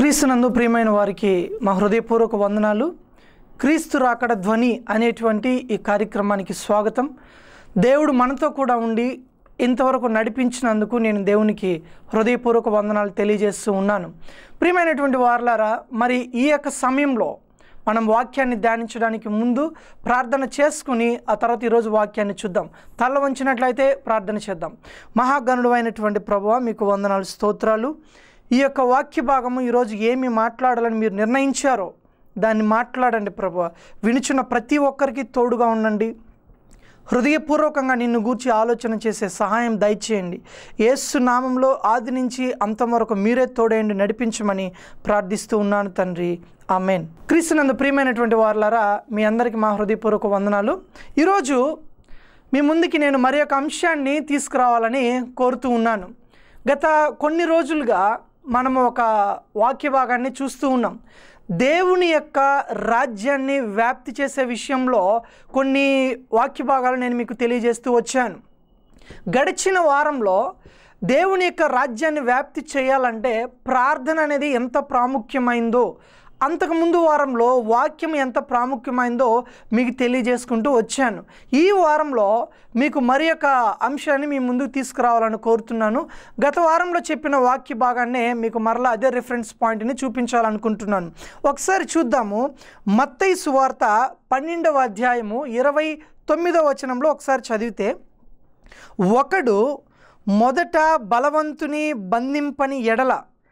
క్రీస్తునందు ప్రియమైన వారికి మా హృదయపూర్వక వందనాలు క్రీస్తు రాకడ ధ్వని అనేటువంటి ఈ కార్యక్రమానికి స్వాగతం దేవుడు మనతో కూడా ఉండి ఇంతవరకు నడిపించినందుకు నేను దేవునికి హృదయపూర్వక వందనాలు తెలియజేస్తూ ఉన్నాను ప్రియమైనటువంటి వారలారా మరి ఈ యొక్క సమయంలో మనం వాక్యాన్ని ధ్యానించడానికి ముందు ప్రార్థన చేసుకుని ఆ తర్వాత ఈరోజు వాక్యాన్ని చూద్దాం తల వంచినట్లయితే ప్రార్థన చేద్దాం మహాగణుడు అయినటువంటి ప్రభువ మీకు వందనాలు స్తోత్రాలు ఈ యొక్క వాక్య భాగము ఈరోజు ఏమి మాట్లాడాలని మీరు నిర్ణయించారో దాన్ని మాట్లాడండి ప్రభు వినుచున్న ప్రతి ఒక్కరికి తోడుగా ఉండండి హృదయపూర్వకంగా నిన్ను గూర్చి ఆలోచన చేసే సహాయం దయచేయండి యేసు నామంలో ఆది నుంచి అంతం వరకు మీరే తోడేయండి నడిపించమని ప్రార్థిస్తూ ఉన్నాను తండ్రి ఆమెన్ క్రీస్తునందు ప్రియమైనటువంటి వారులారా మీ అందరికీ మా హృదయపూర్వక వందనాలు ఈరోజు మీ ముందుకి నేను మరి ఒక అంశాన్ని తీసుకురావాలని కోరుతూ ఉన్నాను గత కొన్ని రోజులుగా మనము ఒక వాక్య భాగాన్ని చూస్తూ ఉన్నాం దేవుని యొక్క రాజ్యాన్ని వ్యాప్తి చేసే విషయంలో కొన్ని వాక్య భాగాలు నేను మీకు తెలియజేస్తూ వచ్చాను గడిచిన వారంలో దేవుని యొక్క రాజ్యాన్ని వ్యాప్తి చేయాలంటే ప్రార్థన అనేది ఎంత ప్రాముఖ్యమైందో అంతకుముందు వారంలో వాక్యం ఎంత ప్రాముఖ్యమైందో మీకు తెలియజేసుకుంటూ వచ్చాను ఈ వారంలో మీకు మరి ఒక అంశాన్ని మీ ముందుకు తీసుకురావాలని కోరుతున్నాను గత వారంలో చెప్పిన వాక్య భాగాన్నే మీకు మరలా అదే రిఫరెన్స్ పాయింట్ని చూపించాలనుకుంటున్నాను ఒకసారి చూద్దాము మత్తయి సువార్త పన్నెండవ అధ్యాయము ఇరవై తొమ్మిదవ వచనంలో ఒకసారి చదివితే ఒకడు మొదట బలవంతుని బంధింపని ఎడల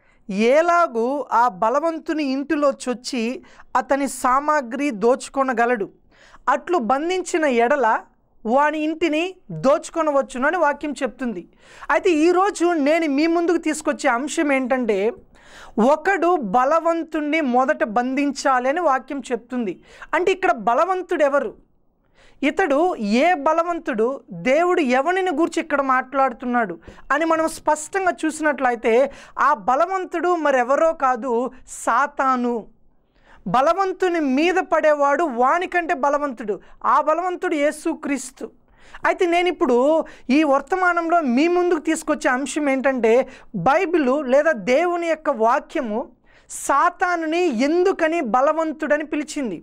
ఏలాగు ఆ బలవంతుని ఇంటిలో చొచ్చి అతని సామాగ్రి దోచుకొనగలడు అట్లు బంధించిన ఎడల వాని ఇంటిని దోచుకొనవచ్చును అని వాక్యం చెప్తుంది అయితే ఈరోజు నేను మీ ముందుకు తీసుకొచ్చే అంశం ఏంటంటే ఒకడు బలవంతుణ్ణి మొదట బంధించాలి అని వాక్యం చెప్తుంది అంటే ఇక్కడ బలవంతుడు ఎవరు ఇతడు ఏ బలవంతుడు దేవుడు ఎవరిని గురించి ఇక్కడ మాట్లాడుతున్నాడు అని మనం స్పష్టంగా చూసినట్లయితే ఆ బలవంతుడు మరెవరో కాదు సాతాను బలవంతుని మీద పడేవాడు వానికంటే బలవంతుడు ఆ బలవంతుడు యేసుక్రీస్తు అయితే నేను ఇప్పుడు ఈ వర్తమానంలో మీ ముందుకు తీసుకొచ్చే అంశం ఏంటంటే బైబిలు లేదా దేవుని యొక్క వాక్యము సాతానుని ఎందుకని బలవంతుడని పిలిచింది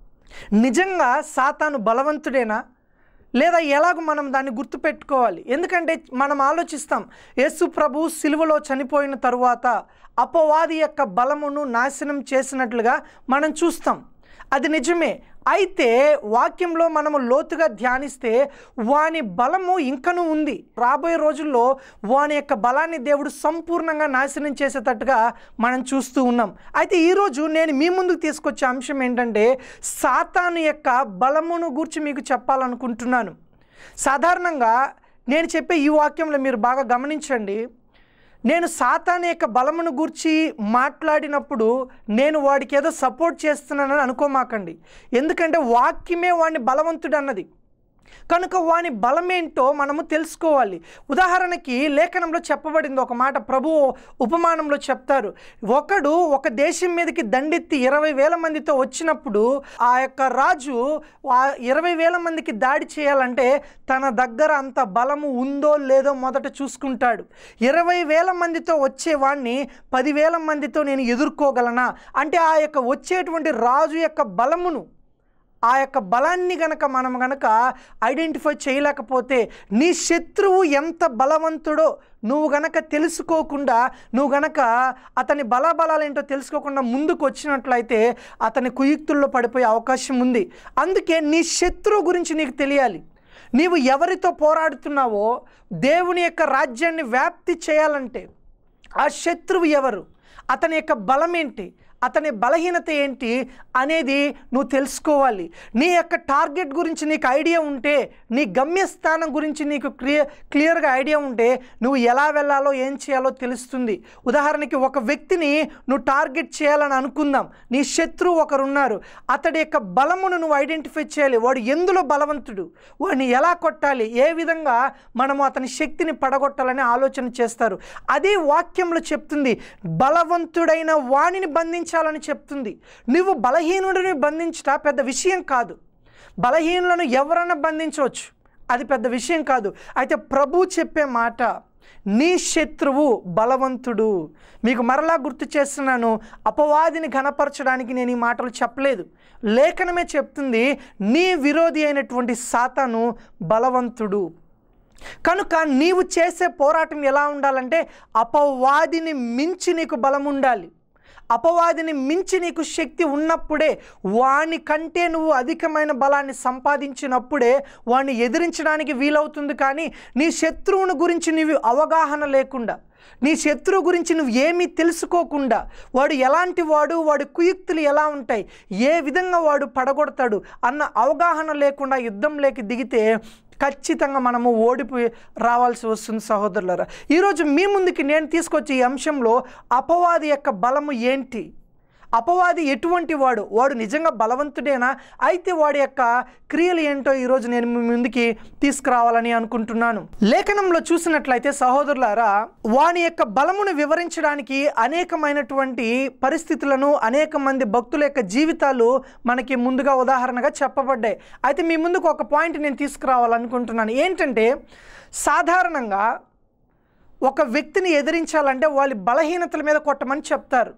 నిజంగా సాతాను బలవంతుడేనా లేదా ఎలాగ మనం దాన్ని గుర్తుపెట్టుకోవాలి ఎందుకంటే మనం ఆలోచిస్తాం యేసు ప్రభు సిలువలో చనిపోయిన తరువాత అపవాది యొక్క బలమును నాశనం చేసినట్లుగా మనం చూస్తాం అది నిజమే అయితే వాక్యంలో మనము లోతుగా ధ్యానిస్తే వాని బలము ఇంకనూ ఉంది రాబోయే రోజుల్లో వాని యొక్క బలాన్ని దేవుడు సంపూర్ణంగా నాశనం చేసేటట్టుగా మనం చూస్తూ ఉన్నాం అయితే ఈరోజు నేను మీ ముందుకు తీసుకొచ్చే అంశం ఏంటంటే సాతాను యొక్క బలమును గురించి మీకు చెప్పాలనుకుంటున్నాను సాధారణంగా నేను చెప్పే ఈ వాక్యంలో మీరు బాగా గమనించండి నేను సాతాన్ యొక్క బలమును గూర్చి మాట్లాడినప్పుడు నేను వాడికి ఏదో సపోర్ట్ చేస్తున్నానని అనుకోమాకండి ఎందుకంటే వాక్యమే వాడిని బలవంతుడు అన్నది కనుక వాని బలమేంటో మనము తెలుసుకోవాలి ఉదాహరణకి లేఖనంలో చెప్పబడింది ఒక మాట ప్రభు ఉపమానంలో చెప్తారు ఒకడు ఒక దేశం మీదకి దండెత్తి ఇరవై వేల మందితో వచ్చినప్పుడు ఆ యొక్క రాజు ఆ ఇరవై వేల మందికి దాడి చేయాలంటే తన దగ్గర అంత బలము ఉందో లేదో మొదట చూసుకుంటాడు ఇరవై వేల మందితో వచ్చేవాడిని పదివేల మందితో నేను ఎదుర్కోగలనా అంటే ఆ యొక్క వచ్చేటువంటి రాజు యొక్క బలమును ఆ యొక్క బలాన్ని గనక మనం గనక ఐడెంటిఫై చేయలేకపోతే నీ శత్రువు ఎంత బలవంతుడో నువ్వు గనక తెలుసుకోకుండా నువ్వు గనక అతని బలాబలాలేంటో తెలుసుకోకుండా ముందుకు వచ్చినట్లయితే అతని కుయుక్తుల్లో పడిపోయే అవకాశం ఉంది అందుకే నీ శత్రువు గురించి నీకు తెలియాలి నీవు ఎవరితో పోరాడుతున్నావో దేవుని యొక్క రాజ్యాన్ని వ్యాప్తి చేయాలంటే ఆ శత్రువు ఎవరు అతని యొక్క బలం ఏంటి అతని బలహీనత ఏంటి అనేది నువ్వు తెలుసుకోవాలి నీ యొక్క టార్గెట్ గురించి నీకు ఐడియా ఉంటే నీ గమ్యస్థానం గురించి నీకు క్లియర్ క్లియర్గా ఐడియా ఉంటే నువ్వు ఎలా వెళ్ళాలో ఏం చేయాలో తెలుస్తుంది ఉదాహరణకి ఒక వ్యక్తిని నువ్వు టార్గెట్ చేయాలని అనుకుందాం నీ శత్రువు ఒకరున్నారు అతడి యొక్క బలమును నువ్వు ఐడెంటిఫై చేయాలి వాడు ఎందులో బలవంతుడు వాడిని ఎలా కొట్టాలి ఏ విధంగా మనము అతని శక్తిని పడగొట్టాలని ఆలోచన చేస్తారు అదే వాక్యంలో చెప్తుంది బలవంతుడైన వాణిని బంధించాలని చెప్తుంది నువ్వు బలహీనుడిని బంధించట పెద్ద విషయం కాదు బలహీనులను ఎవరైనా బంధించవచ్చు అది పెద్ద విషయం కాదు అయితే ప్రభు చెప్పే మాట నీ శత్రువు బలవంతుడు మీకు మరలా గుర్తు చేస్తున్నాను అపవాదిని ఘనపరచడానికి నేను ఈ మాటలు చెప్పలేదు లేఖనమే చెప్తుంది నీ విరోధి అయినటువంటి సాతాను బలవంతుడు కనుక నీవు చేసే పోరాటం ఎలా ఉండాలంటే అపవాదిని మించి నీకు బలం ఉండాలి అపవాదిని మించి నీకు శక్తి ఉన్నప్పుడే వాని కంటే నువ్వు అధికమైన బలాన్ని సంపాదించినప్పుడే వాడిని ఎదిరించడానికి వీలవుతుంది కానీ నీ శత్రువుని గురించి నీవు అవగాహన లేకుండా నీ శత్రువు గురించి నువ్వు ఏమీ తెలుసుకోకుండా వాడు ఎలాంటి వాడు వాడి కుయుక్తులు ఎలా ఉంటాయి ఏ విధంగా వాడు పడగొడతాడు అన్న అవగాహన లేకుండా యుద్ధంలోకి దిగితే ఖచ్చితంగా మనము ఓడిపోయి రావాల్సి వస్తుంది సహోదరులరా ఈరోజు మీ ముందుకి నేను తీసుకొచ్చే ఈ అంశంలో అపవాది యొక్క బలము ఏంటి అపవాది ఎటువంటి వాడు వాడు నిజంగా బలవంతుడేనా అయితే వాడి యొక్క క్రియలు ఏంటో ఈరోజు నేను మీ ముందుకి తీసుకురావాలని అనుకుంటున్నాను లేఖనంలో చూసినట్లయితే సహోదరులారా వాని యొక్క బలమును వివరించడానికి అనేకమైనటువంటి పరిస్థితులను అనేక మంది భక్తుల యొక్క జీవితాలు మనకి ముందుగా ఉదాహరణగా చెప్పబడ్డాయి అయితే మీ ముందుకు ఒక పాయింట్ నేను తీసుకురావాలనుకుంటున్నాను ఏంటంటే సాధారణంగా ఒక వ్యక్తిని ఎదిరించాలంటే వాళ్ళ బలహీనతల మీద కొట్టమని చెప్తారు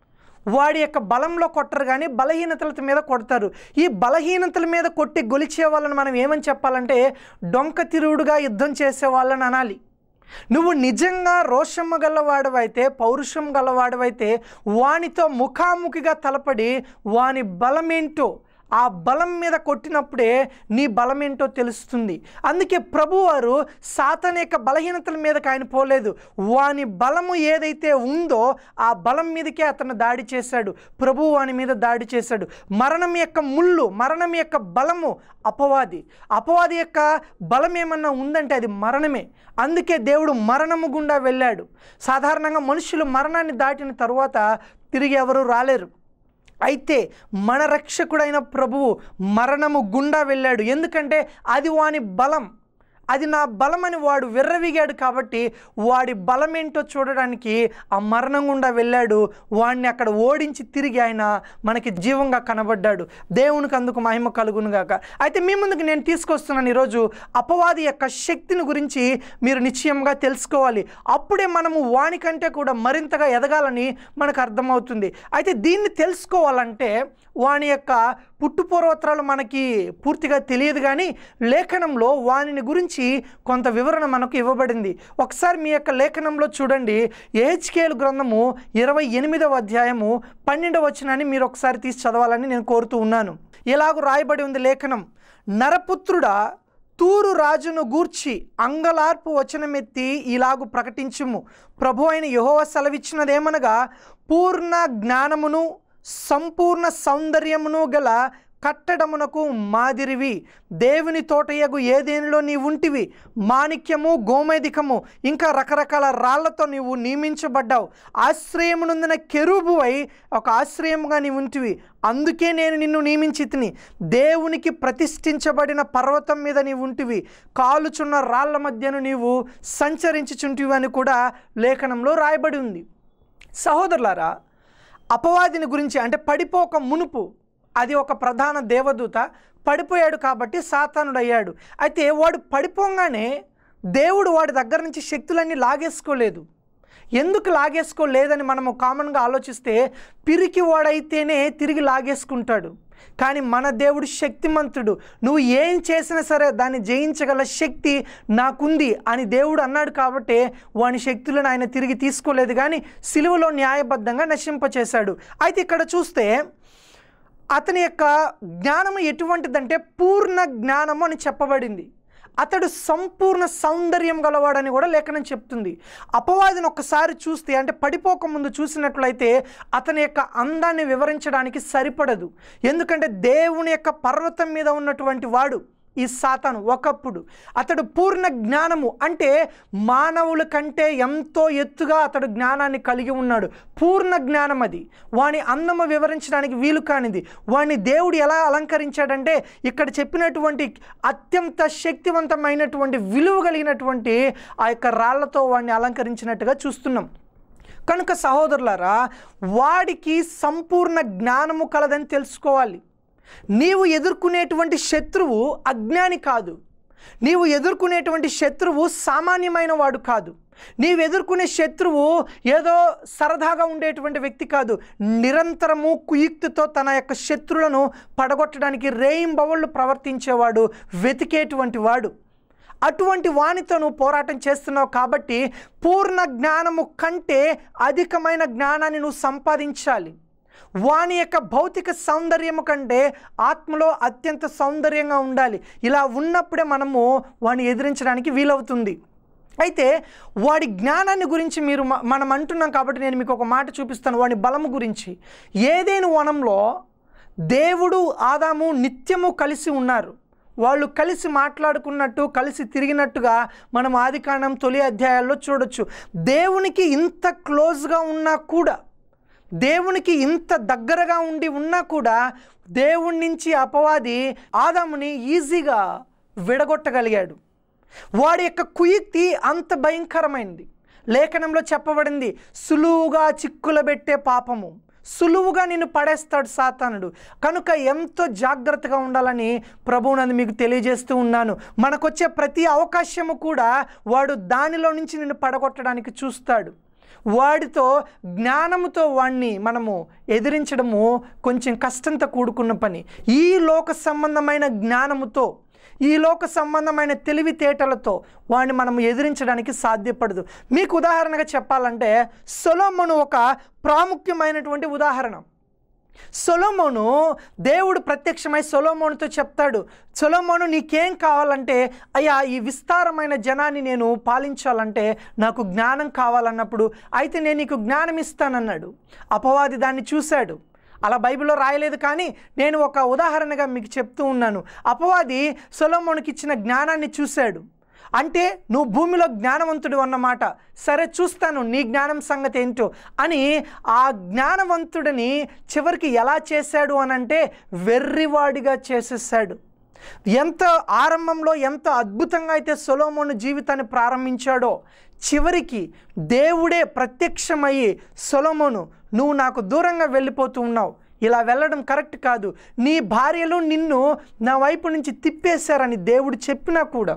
వాడి యొక్క బలంలో కొట్టరు కానీ బలహీనతల మీద కొడతారు ఈ బలహీనతల మీద కొట్టి గొలిచే వాళ్ళని మనం ఏమని చెప్పాలంటే డొంక తిరుగుడుగా యుద్ధం చేసే వాళ్ళని అనాలి నువ్వు నిజంగా రోషమ్మ గలవాడవైతే పౌరుషం గలవాడవైతే వానితో ముఖాముఖిగా తలపడి వాని బలమేంటో ఆ బలం మీద కొట్టినప్పుడే నీ బలం ఏంటో తెలుస్తుంది అందుకే ప్రభువారు సాతన యొక్క బలహీనతల మీదకి ఆయన పోలేదు వాని బలము ఏదైతే ఉందో ఆ బలం మీదకే అతను దాడి చేశాడు ప్రభు వాని మీద దాడి చేశాడు మరణం యొక్క ముళ్ళు మరణం యొక్క బలము అపవాది అపవాది యొక్క బలం ఏమన్నా ఉందంటే అది మరణమే అందుకే దేవుడు మరణము గుండా వెళ్ళాడు సాధారణంగా మనుషులు మరణాన్ని దాటిన తరువాత తిరిగి ఎవరు రాలేరు అయితే మన రక్షకుడైన ప్రభువు మరణము గుండా వెళ్ళాడు ఎందుకంటే అది వాని బలం అది నా బలమని వాడు విర్రవిగాడు కాబట్టి వాడి బలం ఏంటో చూడడానికి ఆ మరణం గుండా వెళ్ళాడు వాడిని అక్కడ ఓడించి తిరిగి ఆయన మనకి జీవంగా కనబడ్డాడు దేవునికి అందుకు మహిమ కలుగునుగాక అయితే మీ ముందుకు నేను తీసుకొస్తున్నాను ఈరోజు అపవాది యొక్క శక్తిని గురించి మీరు నిశ్చయంగా తెలుసుకోవాలి అప్పుడే మనము వానికంటే కూడా మరింతగా ఎదగాలని మనకు అర్థమవుతుంది అయితే దీన్ని తెలుసుకోవాలంటే వాని యొక్క పుట్టుపూర్వత్రాలు మనకి పూర్తిగా తెలియదు కానీ లేఖనంలో వానిని గురించి కొంత వివరణ మనకు ఇవ్వబడింది ఒకసారి మీ యొక్క లేఖనంలో చూడండి ఏహెచ్కేలు గ్రంథము ఇరవై ఎనిమిదవ అధ్యాయము పన్నెండవ వచనాన్ని మీరు ఒకసారి తీసి చదవాలని నేను కోరుతూ ఉన్నాను ఇలాగూ రాయబడి ఉంది లేఖనం నరపుత్రుడా తూరు రాజును గూర్చి అంగలార్పు వచనమెత్తి ఇలాగు ప్రకటించుము ప్రభు అయిన యహోవ సెలవిచ్చినదేమనగా పూర్ణ జ్ఞానమును సంపూర్ణ సౌందర్యమును గల కట్టడమునకు మాదిరివి దేవుని తోటయగు ఏదేనిలో నీ ఉంటివి మాణిక్యము గోమేధికము ఇంకా రకరకాల రాళ్లతో నీవు నియమించబడ్డావు ఆశ్రయమునందున కెరూబువై ఒక ఆశ్రయముగా నీ ఉంటివి అందుకే నేను నిన్ను నియమించి తిని దేవునికి ప్రతిష్ఠించబడిన పర్వతం మీద నీవు ఉంటివి కాలుచున్న రాళ్ల మధ్యను నీవు సంచరించుచుంటివి అని కూడా లేఖనంలో రాయబడి ఉంది సహోదరులారా అపవాదిని గురించి అంటే పడిపోక మునుపు అది ఒక ప్రధాన దేవదూత పడిపోయాడు కాబట్టి సాతానుడు అయ్యాడు అయితే వాడు పడిపోగానే దేవుడు వాడి దగ్గర నుంచి శక్తులన్నీ లాగేసుకోలేదు ఎందుకు లాగేసుకోలేదని మనము కామన్గా ఆలోచిస్తే పిరికి వాడైతేనే తిరిగి లాగేసుకుంటాడు కానీ మన దేవుడు శక్తిమంతుడు నువ్వు ఏం చేసినా సరే దాన్ని జయించగల శక్తి నాకుంది అని దేవుడు అన్నాడు కాబట్టి వాని శక్తులను ఆయన తిరిగి తీసుకోలేదు కానీ సిలువలో న్యాయబద్ధంగా నశింపచేశాడు అయితే ఇక్కడ చూస్తే అతని యొక్క జ్ఞానము ఎటువంటిదంటే పూర్ణ జ్ఞానము అని చెప్పబడింది అతడు సంపూర్ణ సౌందర్యం గలవాడని కూడా లేఖనం చెప్తుంది అపవాదిని ఒక్కసారి చూస్తే అంటే పడిపోక ముందు చూసినట్లయితే అతని యొక్క అందాన్ని వివరించడానికి సరిపడదు ఎందుకంటే దేవుని యొక్క పర్వతం మీద ఉన్నటువంటి వాడు ఈ సాతాను ఒకప్పుడు అతడు పూర్ణ జ్ఞానము అంటే మానవుల కంటే ఎంతో ఎత్తుగా అతడు జ్ఞానాన్ని కలిగి ఉన్నాడు పూర్ణ జ్ఞానం అది వాని అందము వివరించడానికి వీలు కానిది వాని దేవుడు ఎలా అలంకరించాడంటే ఇక్కడ చెప్పినటువంటి అత్యంత శక్తివంతమైనటువంటి విలువ కలిగినటువంటి ఆ యొక్క రాళ్లతో వాడిని అలంకరించినట్టుగా చూస్తున్నాం కనుక సహోదరులారా వాడికి సంపూర్ణ జ్ఞానము కలదని తెలుసుకోవాలి నీవు ఎదుర్కొనేటువంటి శత్రువు అజ్ఞాని కాదు నీవు ఎదుర్కొనేటువంటి శత్రువు సామాన్యమైన వాడు కాదు నీవు ఎదుర్కొనే శత్రువు ఏదో సరదాగా ఉండేటువంటి వ్యక్తి కాదు నిరంతరము కుయుక్తితో తన యొక్క శత్రులను పడగొట్టడానికి రేయింబవళ్ళు ప్రవర్తించేవాడు వెతికేటువంటి వాడు అటువంటి వానితో నువ్వు పోరాటం చేస్తున్నావు కాబట్టి పూర్ణ జ్ఞానము కంటే అధికమైన జ్ఞానాన్ని నువ్వు సంపాదించాలి వాని యొక్క భౌతిక సౌందర్యము కంటే ఆత్మలో అత్యంత సౌందర్యంగా ఉండాలి ఇలా ఉన్నప్పుడే మనము వాడిని ఎదిరించడానికి వీలవుతుంది అయితే వాడి జ్ఞానాన్ని గురించి మీరు మ- మనం అంటున్నాం కాబట్టి నేను మీకు ఒక మాట చూపిస్తాను వాడి బలము గురించి ఏదేని వనంలో దేవుడు ఆదాము నిత్యము కలిసి ఉన్నారు వాళ్ళు కలిసి మాట్లాడుకున్నట్టు కలిసి తిరిగినట్టుగా మనం ఆదికాండం తొలి అధ్యాయాల్లో చూడొచ్చు దేవునికి ఇంత క్లోజ్గా ఉన్నా కూడా దేవునికి ఇంత దగ్గరగా ఉండి ఉన్నా కూడా దేవుడి నుంచి అపవాది ఆదాముని ఈజీగా విడగొట్టగలిగాడు వాడి యొక్క కుయుక్తి అంత భయంకరమైంది లేఖనంలో చెప్పబడింది సులువుగా చిక్కులబెట్టే పాపము సులువుగా నిన్ను పడేస్తాడు సాతానుడు కనుక ఎంతో జాగ్రత్తగా ఉండాలని ప్రభువునందు మీకు తెలియజేస్తూ ఉన్నాను మనకొచ్చే ప్రతి అవకాశము కూడా వాడు దానిలో నుంచి నిన్ను పడగొట్టడానికి చూస్తాడు వాడితో జ్ఞానముతో వాణ్ణి మనము ఎదిరించడము కొంచెం కష్టంతో కూడుకున్న పని ఈ లోక సంబంధమైన జ్ఞానముతో ఈ లోక సంబంధమైన తెలివితేటలతో వాడిని మనం ఎదిరించడానికి సాధ్యపడదు మీకు ఉదాహరణగా చెప్పాలంటే సొలోమోను ఒక ప్రాముఖ్యమైనటువంటి ఉదాహరణ సొలోమోను దేవుడు ప్రత్యక్షమై సొలోమోనుతో చెప్తాడు సొలోమోను నీకేం కావాలంటే అయ్యా ఈ విస్తారమైన జనాన్ని నేను పాలించాలంటే నాకు జ్ఞానం కావాలన్నప్పుడు అయితే నేను నీకు జ్ఞానం ఇస్తానన్నాడు అపవాది దాన్ని చూశాడు అలా బైబిల్లో రాయలేదు కానీ నేను ఒక ఉదాహరణగా మీకు చెప్తూ ఉన్నాను అపవాది సొలోమోనుకి ఇచ్చిన జ్ఞానాన్ని చూశాడు అంటే నువ్వు భూమిలో జ్ఞానవంతుడు అన్నమాట సరే చూస్తాను నీ జ్ఞానం సంగతి ఏంటో అని ఆ జ్ఞానవంతుడిని చివరికి ఎలా చేశాడు అని అంటే వెర్రివాడిగా చేసేసాడు ఎంత ఆరంభంలో ఎంత అద్భుతంగా అయితే సొలోమోను జీవితాన్ని ప్రారంభించాడో చివరికి దేవుడే ప్రత్యక్షమయ్యి సొలోమోను నువ్వు నాకు దూరంగా వెళ్ళిపోతూ ఉన్నావు ఇలా వెళ్ళడం కరెక్ట్ కాదు నీ భార్యలు నిన్ను నా వైపు నుంచి తిప్పేశారని దేవుడు చెప్పినా కూడా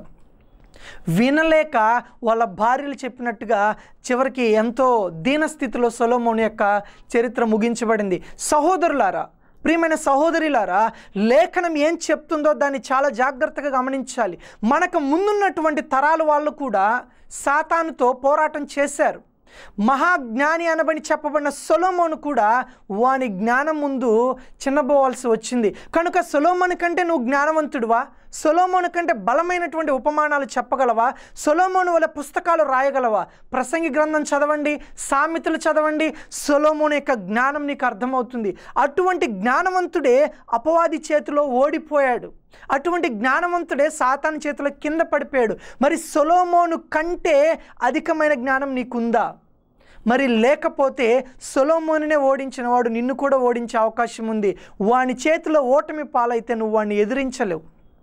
వినలేక వాళ్ళ భార్యలు చెప్పినట్టుగా చివరికి ఎంతో దీనస్థితిలో సొలోమోని యొక్క చరిత్ర ముగించబడింది సహోదరులారా ప్రియమైన సహోదరులారా లేఖనం ఏం చెప్తుందో దాన్ని చాలా జాగ్రత్తగా గమనించాలి మనకు ముందున్నటువంటి తరాల వాళ్ళు కూడా సాతానుతో పోరాటం చేశారు మహాజ్ఞాని అనబడి చెప్పబడిన సొలోమోను కూడా వాని జ్ఞానం ముందు చిన్నబోవాల్సి వచ్చింది కనుక సొలోమోను కంటే నువ్వు జ్ఞానవంతుడివా సొలోమోను కంటే బలమైనటువంటి ఉపమానాలు చెప్పగలవా సొలోమోను వల్ల పుస్తకాలు రాయగలవా ప్రసంగి గ్రంథం చదవండి సామెతలు చదవండి సొలోమోను యొక్క జ్ఞానం నీకు అర్థమవుతుంది అటువంటి జ్ఞానవంతుడే అపవాది చేతిలో ఓడిపోయాడు అటువంటి జ్ఞానవంతుడే సాతాను చేతిలో కింద పడిపోయాడు మరి సొలోమోను కంటే అధికమైన జ్ఞానం నీకుందా మరి లేకపోతే సొలోమోనునే ఓడించిన వాడు నిన్ను కూడా ఓడించే అవకాశం ఉంది వాని చేతిలో ఓటమి పాలైతే నువ్వు వాడిని ఎదిరించలేవు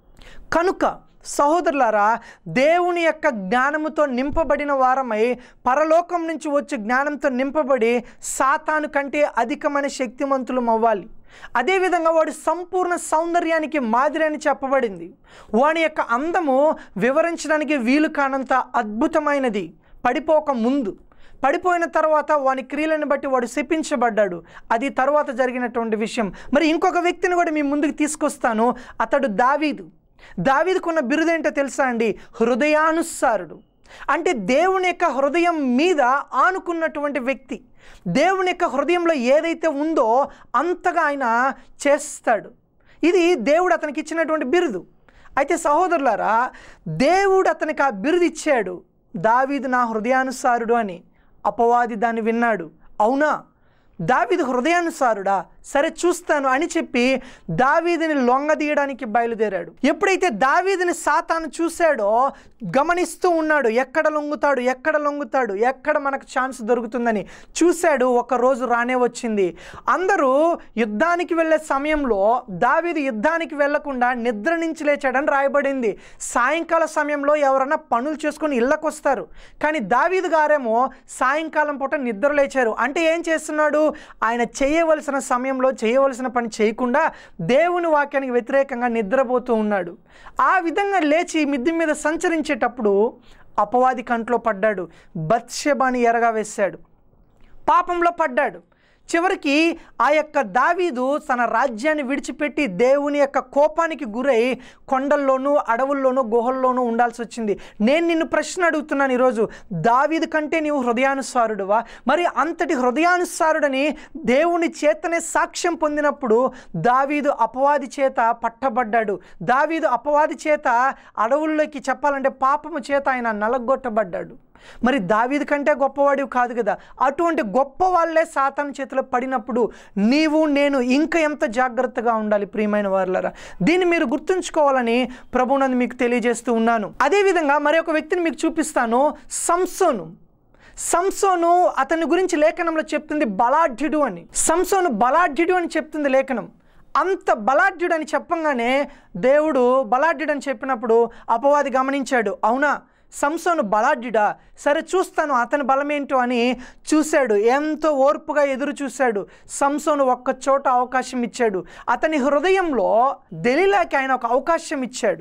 కనుక సహోదరులారా దేవుని యొక్క జ్ఞానముతో నింపబడిన వారమై పరలోకం నుంచి వచ్చే జ్ఞానంతో నింపబడి సాతాను కంటే అధికమైన శక్తిమంతులం అవ్వాలి అదేవిధంగా వాడి సంపూర్ణ సౌందర్యానికి మాదిరి అని చెప్పబడింది వాని యొక్క అందము వివరించడానికి వీలు కానంత అద్భుతమైనది పడిపోక ముందు పడిపోయిన తర్వాత వాని క్రియలను బట్టి వాడు శపించబడ్డాడు అది తర్వాత జరిగినటువంటి విషయం మరి ఇంకొక వ్యక్తిని కూడా మీ ముందుకు తీసుకొస్తాను అతడు దావీదు దావీదుకున్న బిరుదేంటో తెలుసా అండి హృదయానుసారుడు అంటే దేవుని యొక్క హృదయం మీద ఆనుకున్నటువంటి వ్యక్తి దేవుని యొక్క హృదయంలో ఏదైతే ఉందో అంతగా ఆయన చేస్తాడు ఇది దేవుడు అతనికి ఇచ్చినటువంటి బిరుదు అయితే సహోదరులారా దేవుడు అతనికి ఆ బిరుదు ఇచ్చాడు దావీదు నా హృదయానుసారుడు అని అపవాది దాన్ని విన్నాడు అవునా దావీదు హృదయానుసారుడా సరే చూస్తాను అని చెప్పి దావీదిని లొంగదీయడానికి బయలుదేరాడు ఎప్పుడైతే దావీదిని సాతాను చూశాడో గమనిస్తూ ఉన్నాడు ఎక్కడ లొంగుతాడు ఎక్కడ లొంగుతాడు ఎక్కడ మనకు ఛాన్స్ దొరుకుతుందని చూశాడు ఒక రోజు రానే వచ్చింది అందరూ యుద్ధానికి వెళ్ళే సమయంలో దావీదు యుద్ధానికి వెళ్లకుండా నిద్ర నుంచి లేచాడని రాయబడింది సాయంకాల సమయంలో ఎవరన్నా పనులు చేసుకొని ఇళ్ళకు వస్తారు కానీ దావీదు గారేమో సాయంకాలం పూట నిద్ర లేచారు అంటే ఏం చేస్తున్నాడు ఆయన చేయవలసిన సమయంలో చేయవలసిన పని చేయకుండా దేవుని వాక్యానికి వ్యతిరేకంగా నిద్రపోతూ ఉన్నాడు ఆ విధంగా లేచి మిద్ది మీద సంచరించేటప్పుడు అపవాది కంట్లో పడ్డాడు బత్షెబాని ఎరగా వేశాడు పాపంలో పడ్డాడు చివరికి ఆ యొక్క దావీదు తన రాజ్యాన్ని విడిచిపెట్టి దేవుని యొక్క కోపానికి గురై కొండల్లోనూ అడవుల్లోనూ గుహల్లోనూ ఉండాల్సి వచ్చింది నేను నిన్ను ప్రశ్న అడుగుతున్నాను ఈరోజు దావీదు కంటే నీవు హృదయానుసారుడువా మరి అంతటి హృదయానుసారుడని దేవుని చేతనే సాక్ష్యం పొందినప్పుడు దావీదు అపవాది చేత పట్టబడ్డాడు దావీదు అపవాది చేత అడవుల్లోకి చెప్పాలంటే పాపము చేత ఆయన నలగొట్టబడ్డాడు మరి దావీది కంటే గొప్పవాడివి కాదు కదా అటువంటి గొప్ప వాళ్ళే సాతాను చేతిలో పడినప్పుడు నీవు నేను ఇంకా ఎంత జాగ్రత్తగా ఉండాలి ప్రియమైన వారులరా దీన్ని మీరు గుర్తుంచుకోవాలని ప్రభునందు మీకు తెలియజేస్తూ ఉన్నాను అదేవిధంగా మరి ఒక వ్యక్తిని మీకు చూపిస్తాను సంసోను సంసోను అతని గురించి లేఖనంలో చెప్తుంది బలాఢ్యుడు అని సంసోను బలాఢ్యుడు అని చెప్తుంది లేఖనం అంత బలాఢ్యుడు అని చెప్పంగానే దేవుడు బలాఢ్యుడు అని చెప్పినప్పుడు అపవాది గమనించాడు అవునా సంసోను బలాఢ్యుడా సరే చూస్తాను అతని బలమేంటో అని చూశాడు ఎంతో ఓర్పుగా ఎదురు చూశాడు సంసోను ఒక్క చోట అవకాశం ఇచ్చాడు అతని హృదయంలో దెలిలాకి ఆయన ఒక అవకాశం ఇచ్చాడు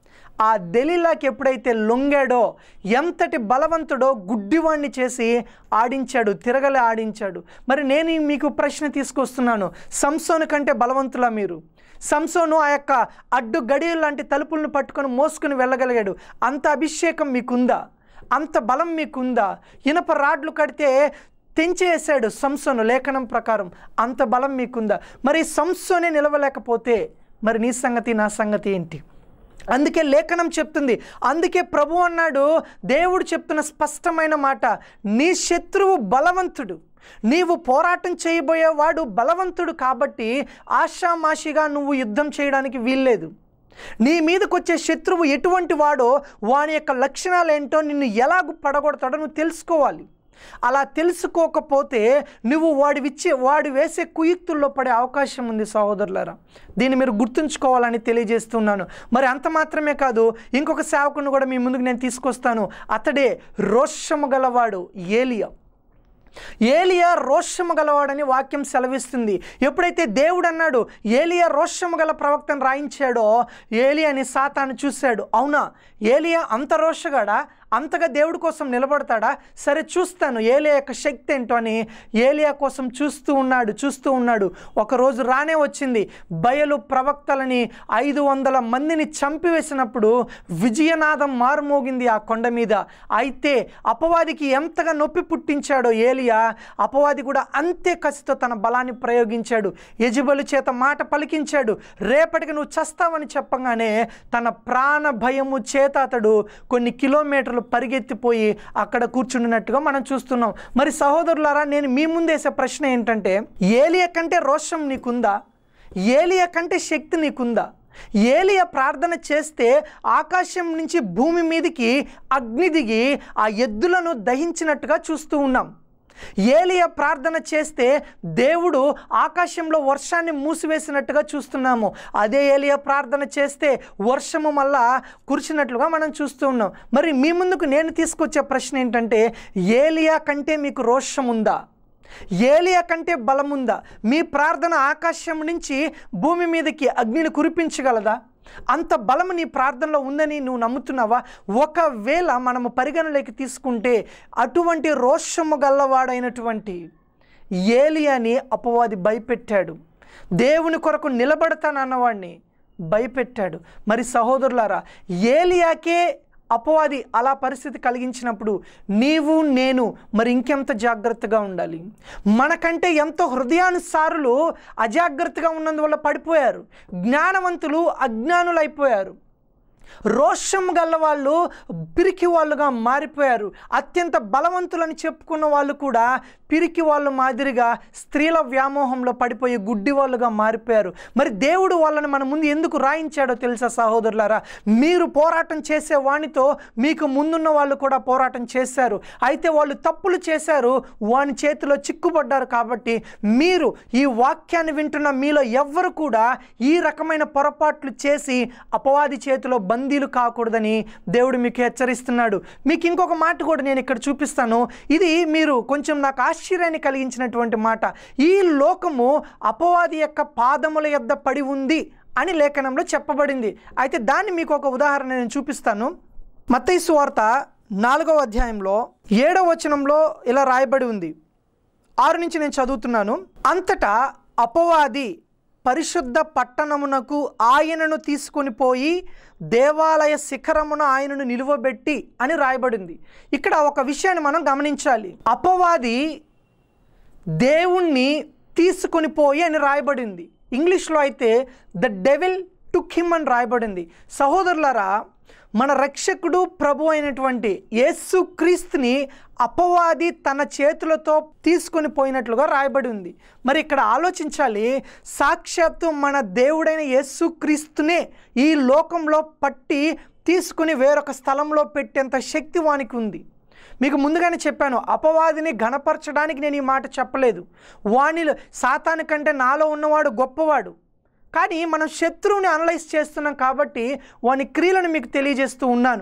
ఆ దెలీలాకి ఎప్పుడైతే లొంగాడో ఎంతటి బలవంతుడో గుడ్డివాణ్ణి చేసి ఆడించాడు తిరగలే ఆడించాడు మరి నేను మీకు ప్రశ్న తీసుకొస్తున్నాను సంసోను కంటే బలవంతులా మీరు సంసోను ఆ యొక్క అడ్డు గడియ లాంటి తలుపులను పట్టుకొని మోసుకుని వెళ్ళగలిగాడు అంత అభిషేకం మీకుందా అంత బలం మీకుందా ఇనప రాడ్లు కడితే తెంచేసాడు సంసోను లేఖనం ప్రకారం అంత బలం మీకుందా మరి సంసోనే నిలవలేకపోతే మరి నీ సంగతి నా సంగతి ఏంటి అందుకే లేఖనం చెప్తుంది అందుకే ప్రభు అన్నాడు దేవుడు చెప్తున్న స్పష్టమైన మాట నీ శత్రువు బలవంతుడు నీవు పోరాటం చేయబోయేవాడు బలవంతుడు కాబట్టి ఆషామాషిగా నువ్వు యుద్ధం చేయడానికి వీల్లేదు నీ మీదకి వచ్చే శత్రువు ఎటువంటి వాడో వాని యొక్క లక్షణాలు ఏంటో నిన్ను ఎలాగ పడగొడతాడో నువ్వు తెలుసుకోవాలి అలా తెలుసుకోకపోతే నువ్వు వాడివిచ్చే వాడు వేసే కుయుక్తుల్లో పడే అవకాశం ఉంది సహోదరులారా దీన్ని మీరు గుర్తుంచుకోవాలని తెలియజేస్తున్నాను మరి అంత మాత్రమే కాదు ఇంకొక సేవకుని కూడా మీ ముందుకు నేను తీసుకొస్తాను అతడే రోషము గలవాడు ఏలియా ఏలియా రోషము గలవాడని వాక్యం సెలవిస్తుంది ఎప్పుడైతే దేవుడు అన్నాడు ఏలియా రోషము గల ప్రవక్తను రాయించాడో ఏలియాని సాతాను చూశాడు అవునా ఏలియా అంత రోషగాడా అంతగా దేవుడి కోసం నిలబడతాడా సరే చూస్తాను ఏలియా యొక్క శక్తి ఏంటో అని ఏలియా కోసం చూస్తూ ఉన్నాడు చూస్తూ ఉన్నాడు ఒకరోజు రానే వచ్చింది బయలు ప్రవక్తలని ఐదు వందల మందిని చంపివేసినప్పుడు విజయనాదం మారుమోగింది ఆ కొండ మీద అయితే అపవాదికి ఎంతగా నొప్పి పుట్టించాడో ఏలియా అపవాది కూడా అంతే కసితో తన బలాన్ని ప్రయోగించాడు యజబలు చేత మాట పలికించాడు రేపటికి నువ్వు చస్తావని చెప్పగానే తన ప్రాణ భయము చేత అతడు కొన్ని కిలోమీటర్లు పరిగెత్తిపోయి అక్కడ కూర్చుండినట్టుగా మనం చూస్తున్నాం మరి సహోదరులారా నేను మీ ముందేసే ప్రశ్న ఏంటంటే ఏలియా కంటే రోషం నీకుందా ఏలియా కంటే శక్తి నీకుందా ఏలియా ప్రార్థన చేస్తే ఆకాశం నుంచి భూమి మీదకి అగ్ని దిగి ఆ ఎద్దులను దహించినట్టుగా చూస్తూ ఉన్నాం ఏలియా ప్రార్థన చేస్తే దేవుడు ఆకాశంలో వర్షాన్ని మూసివేసినట్టుగా చూస్తున్నాము అదే ఏలియా ప్రార్థన చేస్తే వర్షము మళ్ళా కురిసినట్లుగా మనం చూస్తూ ఉన్నాం మరి మీ ముందుకు నేను తీసుకొచ్చే ప్రశ్న ఏంటంటే ఏలియా కంటే మీకు రోషం ఉందా ఏలియా కంటే బలముందా మీ ప్రార్థన ఆకాశం నుంచి భూమి మీదకి అగ్నిని కురిపించగలదా అంత బలం నీ ప్రార్థనలో ఉందని నువ్వు నమ్ముతున్నావా ఒకవేళ మనము పరిగణలోకి తీసుకుంటే అటువంటి రోషము గల్లవాడైనటువంటి ఏలియాని అపవాది భయపెట్టాడు దేవుని కొరకు నిలబడతానన్నవాడిని భయపెట్టాడు మరి సహోదరులారా ఏలియాకే అపవాది అలా పరిస్థితి కలిగించినప్పుడు నీవు నేను మరి ఇంకెంత జాగ్రత్తగా ఉండాలి మనకంటే ఎంతో హృదయానుసారులు అజాగ్రత్తగా ఉన్నందువల్ల పడిపోయారు జ్ఞానవంతులు అజ్ఞానులు అయిపోయారు రోషం గల్ల వాళ్ళు పిరికి వాళ్ళుగా మారిపోయారు అత్యంత బలవంతులని చెప్పుకున్న వాళ్ళు కూడా పిరికి వాళ్ళు మాదిరిగా స్త్రీల వ్యామోహంలో పడిపోయి గుడ్డి వాళ్ళుగా మారిపోయారు మరి దేవుడు వాళ్ళని మన ముందు ఎందుకు రాయించాడో తెలుసా సహోదరులారా మీరు పోరాటం చేసే వానితో మీకు ముందున్న వాళ్ళు కూడా పోరాటం చేశారు అయితే వాళ్ళు తప్పులు చేశారు వాని చేతిలో చిక్కుపడ్డారు కాబట్టి మీరు ఈ వాక్యాన్ని వింటున్న మీలో ఎవ్వరు కూడా ఈ రకమైన పొరపాట్లు చేసి అపవాది చేతిలో బందీలు కాకూడదని దేవుడు మీకు హెచ్చరిస్తున్నాడు మీకు ఇంకొక మాట కూడా నేను ఇక్కడ చూపిస్తాను ఇది మీరు కొంచెం నాకు ఆశ్చర్యాన్ని కలిగించినటువంటి మాట ఈ లోకము అపవాది యొక్క పాదముల యొద్ద పడి ఉంది అని లేఖనంలో చెప్పబడింది అయితే దాన్ని మీకు ఒక ఉదాహరణ నేను చూపిస్తాను మత్తయి వార్త నాలుగవ అధ్యాయంలో ఏడవ వచనంలో ఇలా రాయబడి ఉంది ఆరు నుంచి నేను చదువుతున్నాను అంతటా అపవాది పరిశుద్ధ పట్టణమునకు ఆయనను తీసుకొని పోయి దేవాలయ శిఖరమున ఆయనను నిలువబెట్టి అని రాయబడింది ఇక్కడ ఒక విషయాన్ని మనం గమనించాలి అపవాది దేవుణ్ణి తీసుకొని పోయి అని రాయబడింది ఇంగ్లీష్లో అయితే ద డెవిల్ టుక్ హిమ్ అని రాయబడింది సహోదరులారా మన రక్షకుడు ప్రభు అయినటువంటి యేసు క్రీస్తుని అపవాది తన చేతులతో తీసుకొని పోయినట్లుగా రాయబడి ఉంది మరి ఇక్కడ ఆలోచించాలి సాక్షాత్తు మన దేవుడైన యేసు క్రీస్తునే ఈ లోకంలో పట్టి తీసుకుని వేరొక స్థలంలో పెట్టేంత శక్తి వానికి ఉంది మీకు ముందుగానే చెప్పాను అపవాదిని ఘనపరచడానికి నేను ఈ మాట చెప్పలేదు వానిలో సాతాను కంటే నాలో ఉన్నవాడు గొప్పవాడు కానీ మనం శత్రువుని అనలైజ్ చేస్తున్నాం కాబట్టి వాని క్రియలను మీకు తెలియజేస్తూ ఉన్నాను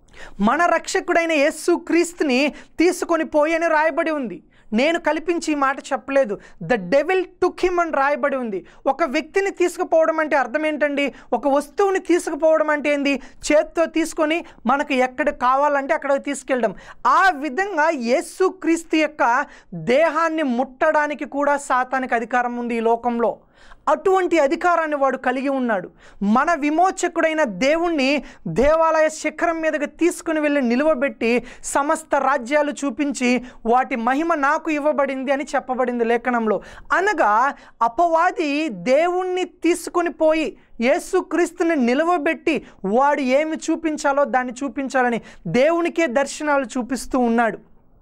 మన రక్షకుడైన యేసు క్రీస్తుని తీసుకొని పోయి అని రాయబడి ఉంది నేను కల్పించి ఈ మాట చెప్పలేదు ద డెవిల్ టుక్ హిమ్ అని రాయబడి ఉంది ఒక వ్యక్తిని తీసుకుపోవడం అంటే అర్థం ఏంటండి ఒక వస్తువుని తీసుకుపోవడం అంటే ఏంది చేత్తో తీసుకొని మనకు ఎక్కడ కావాలంటే అక్కడికి తీసుకెళ్ళడం ఆ విధంగా యేసు క్రీస్తు యొక్క దేహాన్ని ముట్టడానికి కూడా సాతానికి అధికారం ఉంది ఈ లోకంలో అటువంటి అధికారాన్ని వాడు కలిగి ఉన్నాడు మన విమోచకుడైన దేవుణ్ణి దేవాలయ శిఖరం మీదకి తీసుకుని వెళ్ళి నిలువబెట్టి సమస్త రాజ్యాలు చూపించి వాటి మహిమ నాకు ఇవ్వబడింది అని చెప్పబడింది లేఖనంలో అనగా అపవాది దేవుణ్ణి తీసుకుని పోయి యేసుక్రీస్తుని నిలవబెట్టి వాడు ఏమి చూపించాలో దాన్ని చూపించాలని దేవునికే దర్శనాలు చూపిస్తూ ఉన్నాడు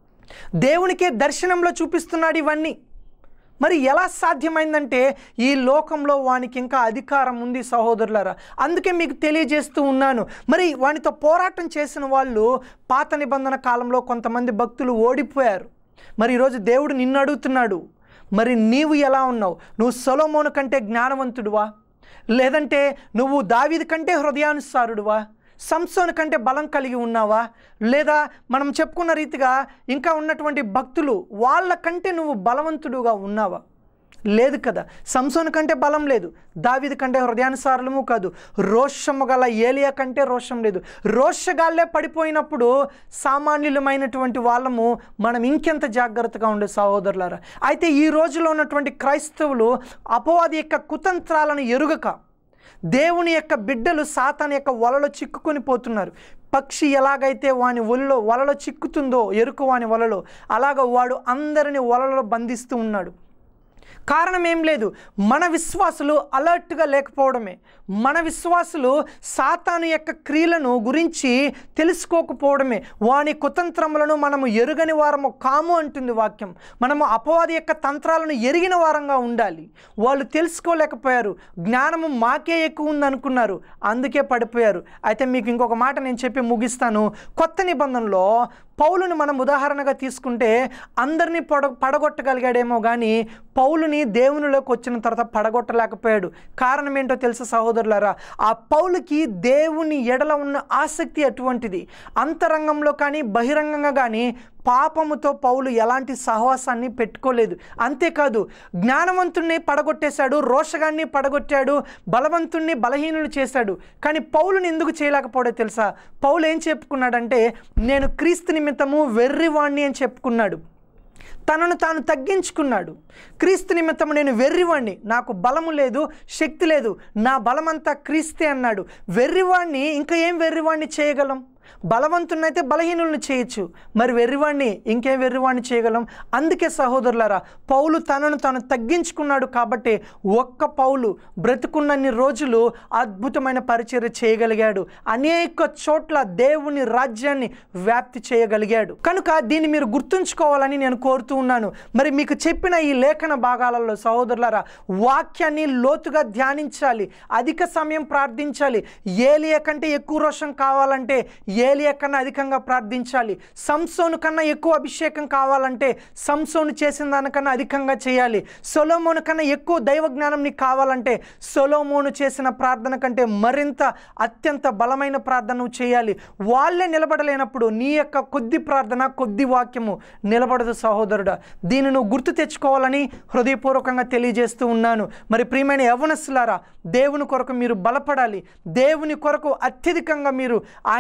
దేవునికే దర్శనంలో చూపిస్తున్నాడు ఇవన్నీ మరి ఎలా సాధ్యమైందంటే ఈ లోకంలో వానికి ఇంకా అధికారం ఉంది సహోదరులారా అందుకే మీకు తెలియజేస్తూ ఉన్నాను మరి వానితో పోరాటం చేసిన వాళ్ళు పాత నిబంధన కాలంలో కొంతమంది భక్తులు ఓడిపోయారు మరి ఈరోజు దేవుడు నిన్ను అడుగుతున్నాడు మరి నీవు ఎలా ఉన్నావు నువ్వు సొలోమోను కంటే జ్ఞానవంతుడువా లేదంటే నువ్వు దావీది కంటే హృదయానుసారుడువా సంసోను కంటే బలం కలిగి ఉన్నావా లేదా మనం చెప్పుకున్న రీతిగా ఇంకా ఉన్నటువంటి భక్తులు వాళ్ళకంటే నువ్వు బలవంతుడుగా ఉన్నావా లేదు కదా సంసోను కంటే బలం లేదు దావిది కంటే హృదయానుసారము కాదు రోషము గల ఏలియా కంటే రోషం లేదు రోషగాళ్ళే పడిపోయినప్పుడు సామాన్యులమైనటువంటి వాళ్ళము మనం ఇంకెంత జాగ్రత్తగా ఉండే సహోదరులారా అయితే ఈ రోజులో ఉన్నటువంటి క్రైస్తవులు అపవాది యొక్క కుతంత్రాలను ఎరుగక దేవుని యొక్క బిడ్డలు సాతాన్ యొక్క వలలో చిక్కుకొని పోతున్నారు పక్షి ఎలాగైతే వాని ఒలిలో వలలో చిక్కుతుందో ఎరుకు వాని వలలో అలాగ వాడు అందరిని వలలో బంధిస్తూ ఉన్నాడు కారణం ఏం లేదు మన విశ్వాసులు అలర్ట్గా లేకపోవడమే మన విశ్వాసులు సాతాను యొక్క క్రియలను గురించి తెలుసుకోకపోవడమే వాని కుతంత్రములను మనము ఎరుగని వారము కాము అంటుంది వాక్యం మనము అపవాది యొక్క తంత్రాలను ఎరిగిన వారంగా ఉండాలి వాళ్ళు తెలుసుకోలేకపోయారు జ్ఞానము మాకే ఎక్కువ ఉంది అనుకున్నారు అందుకే పడిపోయారు అయితే మీకు ఇంకొక మాట నేను చెప్పి ముగిస్తాను కొత్త నిబంధనలో పౌలుని మనం ఉదాహరణగా తీసుకుంటే అందరినీ పడ పడగొట్టగలిగాడేమో కానీ పౌలుని దేవునిలోకి వచ్చిన తర్వాత పడగొట్టలేకపోయాడు కారణం ఏంటో తెలుసా సహోదరులారా ఆ పౌలుకి దేవుని ఎడల ఉన్న ఆసక్తి అటువంటిది అంతరంగంలో కానీ బహిరంగంగా కానీ పాపముతో పౌలు ఎలాంటి సహవాసాన్ని పెట్టుకోలేదు అంతేకాదు జ్ఞానవంతుణ్ణి పడగొట్టేశాడు రోషగాన్ని పడగొట్టాడు బలవంతుణ్ణి బలహీనులు చేశాడు కానీ పౌలుని ఎందుకు చేయలేకపోవడో తెలుసా పౌలు ఏం చెప్పుకున్నాడంటే నేను క్రీస్తు నిమిత్తము వెర్రివాణ్ణి అని చెప్పుకున్నాడు తనను తాను తగ్గించుకున్నాడు క్రీస్తు నిమిత్తము నేను వెర్రివాణ్ణి నాకు బలము లేదు శక్తి లేదు నా బలమంతా క్రీస్తే అన్నాడు వెర్రివాణ్ణి ఇంకా ఏం వెర్రివాణ్ణి చేయగలం బలవంతున్నైతే బలహీనులను చేయొచ్చు మరి వెర్రివాణ్ణి ఇంకేం వెర్రివాణ్ణి చేయగలం అందుకే సహోదరులారా పౌలు తనను తాను తగ్గించుకున్నాడు కాబట్టి ఒక్క పౌలు బ్రతుకున్నన్ని రోజులు అద్భుతమైన పరిచర్య చేయగలిగాడు అనేక చోట్ల దేవుని రాజ్యాన్ని వ్యాప్తి చేయగలిగాడు కనుక దీన్ని మీరు గుర్తుంచుకోవాలని నేను కోరుతూ ఉన్నాను మరి మీకు చెప్పిన ఈ లేఖన భాగాలలో సహోదరులారా వాక్యాన్ని లోతుగా ధ్యానించాలి అధిక సమయం ప్రార్థించాలి ఏలియ కంటే ఎక్కువ రోషం కావాలంటే ఏలియ కన్నా అధికంగా ప్రార్థించాలి సంసోను కన్నా ఎక్కువ అభిషేకం కావాలంటే సంసోను చేసిన దానికన్నా అధికంగా చేయాలి సొలోమోను కన్నా ఎక్కువ దైవ జ్ఞానం నీకు కావాలంటే సొలోమోను చేసిన ప్రార్థన కంటే మరింత అత్యంత బలమైన ప్రార్థన నువ్వు చేయాలి వాళ్ళే నిలబడలేనప్పుడు నీ యొక్క కొద్ది ప్రార్థన కొద్ది వాక్యము నిలబడదు సహోదరుడా దీన్ని నువ్వు గుర్తు తెచ్చుకోవాలని హృదయపూర్వకంగా తెలియజేస్తూ ఉన్నాను మరి ప్రియమైన యవనస్సులారా దేవుని కొరకు మీరు బలపడాలి దేవుని కొరకు అత్యధికంగా మీరు ఆయన కొరకు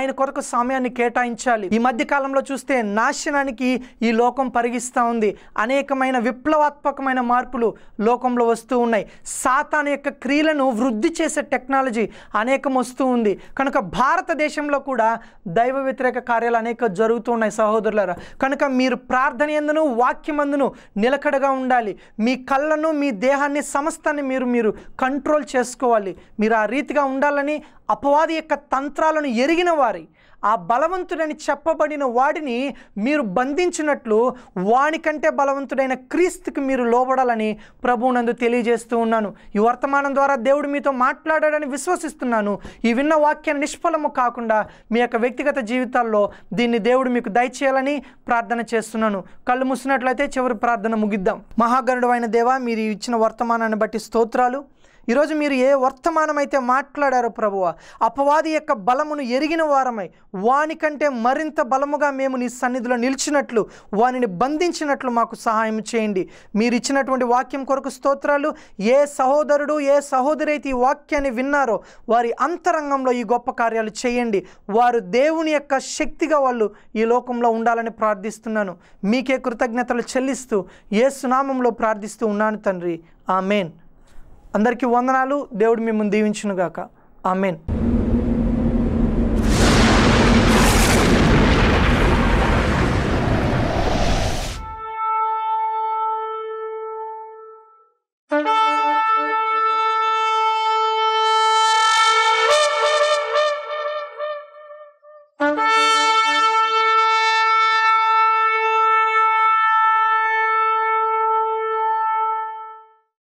సమయాన్ని కేటాయించాలి ఈ మధ్య కాలంలో చూస్తే నాశనానికి ఈ లోకం పరిగిస్తూ ఉంది అనేకమైన విప్లవాత్మకమైన మార్పులు లోకంలో వస్తూ ఉన్నాయి సాతాను యొక్క క్రియలను వృద్ధి చేసే టెక్నాలజీ అనేకం వస్తూ ఉంది కనుక భారతదేశంలో కూడా దైవ వ్యతిరేక కార్యాలు అనేక జరుగుతూ ఉన్నాయి సహోదరులారా కనుక మీరు ప్రార్థన ఎందును వాక్యమందును నిలకడగా ఉండాలి మీ కళ్ళను మీ దేహాన్ని సమస్తాన్ని మీరు మీరు కంట్రోల్ చేసుకోవాలి మీరు ఆ రీతిగా ఉండాలని అపవాది యొక్క తంత్రాలను ఎరిగిన వారి ఆ బలవంతుడని చెప్పబడిన వాడిని మీరు బంధించినట్లు వానికంటే బలవంతుడైన క్రీస్తుకి మీరు లోబడాలని ప్రభువునందు తెలియజేస్తూ ఉన్నాను ఈ వర్తమానం ద్వారా దేవుడు మీతో మాట్లాడాడని విశ్వసిస్తున్నాను ఈ విన్న వాక్యాన్ని నిష్ఫలము కాకుండా మీ యొక్క వ్యక్తిగత జీవితాల్లో దీన్ని దేవుడు మీకు దయచేయాలని ప్రార్థన చేస్తున్నాను కళ్ళు మూసినట్లయితే చివరి ప్రార్థన ముగిద్దాం మహాగరుడు అయిన దేవా మీరు ఇచ్చిన వర్తమానాన్ని బట్టి స్తోత్రాలు ఈరోజు మీరు ఏ వర్తమానం అయితే మాట్లాడారో ప్రభువ అపవాది యొక్క బలమును ఎరిగిన వారమై వానికంటే మరింత బలముగా మేము నీ సన్నిధిలో నిలిచినట్లు వానిని బంధించినట్లు మాకు సహాయం చేయండి మీరు ఇచ్చినటువంటి వాక్యం కొరకు స్తోత్రాలు ఏ సహోదరుడు ఏ సహోదరి అయితే ఈ వాక్యాన్ని విన్నారో వారి అంతరంగంలో ఈ గొప్ప కార్యాలు చేయండి వారు దేవుని యొక్క శక్తిగా వాళ్ళు ఈ లోకంలో ఉండాలని ప్రార్థిస్తున్నాను మీకే కృతజ్ఞతలు చెల్లిస్తూ ఏ సునామంలో ప్రార్థిస్తూ ఉన్నాను తండ్రి ఆమెన్ అందరికీ వందనాలు దేవుడు మిమ్మల్ని దీవించునుగాక ఆమెన్